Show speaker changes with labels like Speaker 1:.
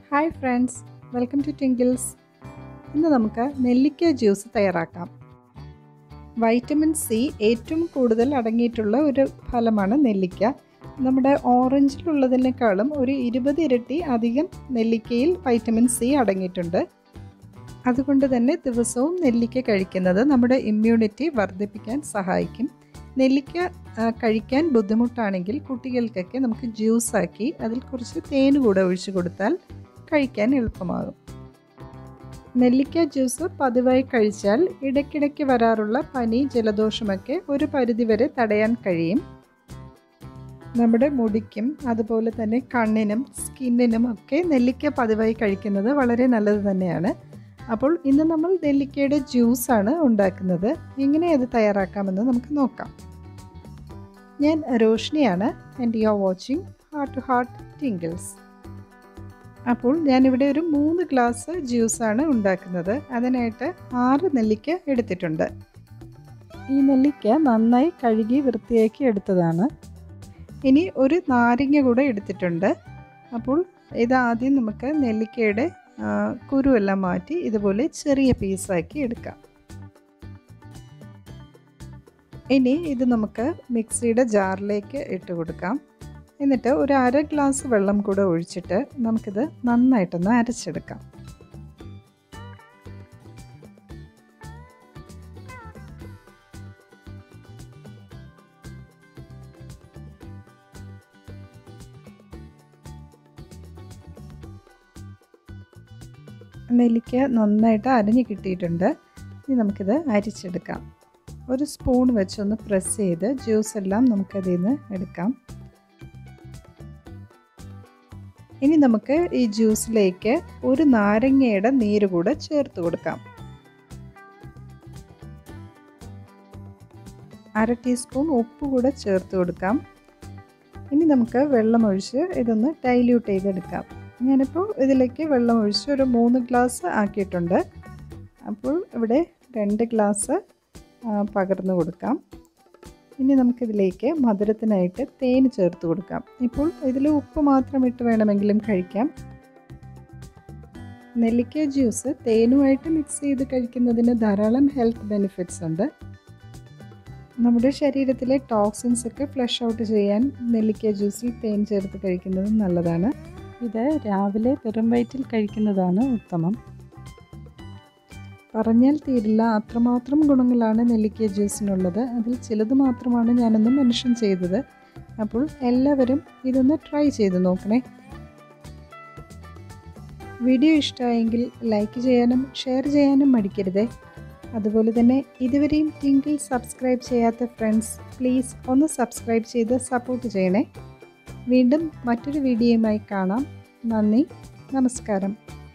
Speaker 1: hi friends welcome to Tinkles ഇന്ന് നമുക്ക് നെല്ലിക്ക ജ്യൂസ് തയ്യാറാക്കാം വൈറ്റമിൻ സി ഏറ്റവും കൂടുതൽ അടങ്ങിയിട്ടുള്ള ഒരു ഫലമാണ് നെല്ലിക്ക നമ്മുടെ ഓറഞ്ചിലുള്ളതിനേക്കാളും ഒരു ഇരുപത് ഇരട്ടി അധികം നെല്ലിക്കയിൽ വൈറ്റമിൻ സി അടങ്ങിയിട്ടുണ്ട് അതുകൊണ്ട് തന്നെ ദിവസവും നെല്ലിക്ക കഴിക്കുന്നത് നമ്മുടെ ഇമ്മ്യൂണിറ്റി വർദ്ധിപ്പിക്കാൻ സഹായിക്കും നെല്ലിക്ക കഴിക്കാൻ ബുദ്ധിമുട്ടാണെങ്കിൽ കുട്ടികൾക്കൊക്കെ നമുക്ക് ജ്യൂസാക്കി അതിൽ കുറച്ച് തേൻ കൂടെ ഒഴിച്ചു കൊടുത്താൽ കഴിക്കാൻ എളുപ്പമാകും നെല്ലിക്ക ജ്യൂസ് പതിവായി കഴിച്ചാൽ ഇടയ്ക്കിടയ്ക്ക് വരാറുള്ള പനി ജലദോഷമൊക്കെ ഒരു പരിധിവരെ തടയാൻ കഴിയും നമ്മുടെ മുടിക്കും അതുപോലെ തന്നെ കണ്ണിനും സ്കിന്നിനും ഒക്കെ നെല്ലിക്ക പതിവായി കഴിക്കുന്നത് വളരെ നല്ലത് തന്നെയാണ് അപ്പോൾ ഇന്ന് നമ്മൾ നെല്ലിക്കയുടെ ജ്യൂസാണ് ഉണ്ടാക്കുന്നത് എങ്ങനെ അത് തയ്യാറാക്കാമെന്ന് നമുക്ക് നോക്കാം ഞാൻ റോഷ്നിയാണ് and you are watching heart to heart Tinkles അപ്പോൾ ഞാനിവിടെ ഒരു മൂന്ന് ഗ്ലാസ് ജ്യൂസാണ് ഉണ്ടാക്കുന്നത് അതിനായിട്ട് ആറ് നെല്ലിക്ക എടുത്തിട്ടുണ്ട് ഈ നെല്ലിക്ക നന്നായി കഴുകി വൃത്തിയാക്കി എടുത്തതാണ് ഇനി ഒരു നാരങ്ങ കൂടെ എടുത്തിട്ടുണ്ട് അപ്പോൾ ഇത് ആദ്യം നമുക്ക് നെല്ലിക്കയുടെ കുരുവെല്ലാം മാറ്റി ഇതുപോലെ ചെറിയ പീസാക്കി എടുക്കാം ഇനി ഇത് നമുക്ക് മിക്സിയുടെ ജാറിലേക്ക് ഇട്ട് കൊടുക്കാം എന്നിട്ട് ഒരു അര ഗ്ലാസ് വെള്ളം കൂടെ ഒഴിച്ചിട്ട് നമുക്കിത് നന്നായിട്ടൊന്ന് അരച്ചെടുക്കാം നെല്ലിക്ക നന്നായിട്ട് അരഞ്ഞു കിട്ടിയിട്ടുണ്ട് ഇനി നമുക്കിത് അരിച്ചെടുക്കാം ഒരു സ്പൂൺ വെച്ചൊന്ന് പ്രസ് ചെയ്ത് ജ്യൂസ് എല്ലാം നമുക്കതിൽ നിന്ന് എടുക്കാം ഇനി നമുക്ക് ഈ ജ്യൂസിലേക്ക് ഒരു നാരങ്ങയുടെ നീര് കൂടെ ചേർത്ത് കൊടുക്കാം അര ടീസ്പൂൺ ഉപ്പ് കൂടെ ചേർത്ത് കൊടുക്കാം ഇനി നമുക്ക് വെള്ളം ഒഴിച്ച് ഇതൊന്ന് ഡൈല്യൂട്ട് ചെയ്തെടുക്കാം ഞാനിപ്പോൾ ഇതിലേക്ക് വെള്ളം ഒഴിച്ച് ഒരു മൂന്ന് ഗ്ലാസ് ആക്കിയിട്ടുണ്ട് അപ്പോൾ ഇവിടെ രണ്ട് ഗ്ലാസ് പകർന്നു കൊടുക്കാം ഇനി നമുക്കിതിലേക്ക് മധുരത്തിനായിട്ട് തേൻ ചേർത്ത് കൊടുക്കാം ഇപ്പോൾ ഇതിൽ ഉപ്പ് മാത്രം ഇട്ട് വേണമെങ്കിലും കഴിക്കാം നെല്ലിക്ക ജ്യൂസ് തേനുമായിട്ട് മിക്സ് ചെയ്ത് കഴിക്കുന്നതിന് ധാരാളം ഹെൽത്ത് ബെനിഫിറ്റ്സ് ഉണ്ട് നമ്മുടെ ശരീരത്തിലെ ടോക്സിൻസ് ഒക്കെ ഫ്ലഷ് ഔട്ട് ചെയ്യാൻ നെല്ലിക്ക ജ്യൂസിൽ തേൻ ചേർത്ത് കഴിക്കുന്നത് നല്ലതാണ് ഇത് രാവിലെ വെറും വയറ്റിൽ കഴിക്കുന്നതാണ് ഉത്തമം പറഞ്ഞാൽ തീരില്ല അത്രമാത്രം ഗുണങ്ങളാണ് നെല്ലിക്ക ജ്യൂസിനുള്ളത് അതിൽ ചിലത് മാത്രമാണ് ഞാനൊന്ന് മെൻഷൻ ചെയ്തത് അപ്പോൾ എല്ലാവരും ഇതൊന്ന് ട്രൈ ചെയ്ത് നോക്കണേ വീഡിയോ ഇഷ്ടമായെങ്കിൽ ലൈക്ക് ചെയ്യാനും ഷെയർ ചെയ്യാനും മടിക്കരുതേ അതുപോലെ തന്നെ ഇതുവരെയും ടിങ്കിൾ സബ്സ്ക്രൈബ് ചെയ്യാത്ത ഫ്രണ്ട്സ് പ്ലീസ് ഒന്ന് സബ്സ്ക്രൈബ് ചെയ്ത് സപ്പോർട്ട് ചെയ്യണേ വീണ്ടും മറ്റൊരു വീഡിയോയുമായി കാണാം നന്ദി നമസ്കാരം